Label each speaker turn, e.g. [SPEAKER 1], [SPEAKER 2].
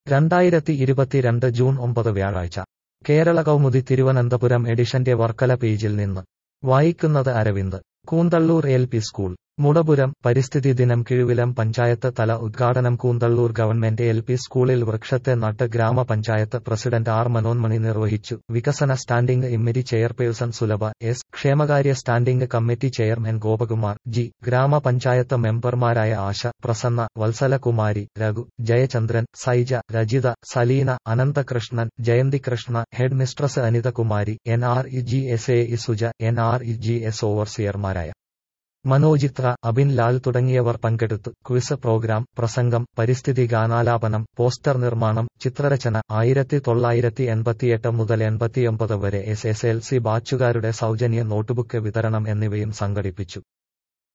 [SPEAKER 1] രണ്ടായിരത്തി ഇരുപത്തിരണ്ട് ജൂൺ ഒമ്പത് വ്യാഴാഴ്ച കേരള കൗമുദി തിരുവനന്തപുരം എഡിഷന്റെ വർക്കല പേജിൽ നിന്ന് വായിക്കുന്നത് Aravind Koonthalloor L P school Mudapuram പരിസ്ഥിതി ദിനം കിഴുവിലം പഞ്ചായത്ത് തല ഉദ്ഘാടനം കൂന്തള്ളൂർ ഗവൺമെന്റ് എൽ പി സ്കൂളിൽ വൃക്ഷത്തെ നട്ട് ഗ്രാമപഞ്ചായത്ത് പ്രസിഡന്റ് ആർ മനോന്മണി നിർവഹിച്ചു വികസന standing committee chairperson Sulabha S ക്ഷേമകാര്യ standing committee chairman Gopakumar G ഗ്രാമപഞ്ചായത്ത് മെമ്പർമാരായ Asha Prasanna Vatsalakumari Raghu Jayachandran Saija Rajitha Saleena Ananthakrishnan Jayanthikrishna head mistress Anithakumari N R E G S A E Suja N R E G S ഓവർസിയർമാരായ മനോജിത്ര അബിൻ ലാൽ തുടങ്ങിയവർ പങ്കെടുത്തു ക്വിസ് പ്രോഗ്രാം പ്രസംഗം പരിസ്ഥിതി ഗാനാലാപനം പോസ്റ്റർ നിർമ്മാണം ചിത്രരചന ആയിരത്തി തൊള്ളായിരത്തി എൺപത്തിയെട്ട് മുതൽ എൺപത്തിയൊമ്പത് വരെ എസ് എസ് എൽ സി ബാച്ചുകാരുടെ സൗജന്യ നോട്ടുബുക്ക് വിതരണം എന്നിവയും സംഘടിപ്പിച്ചു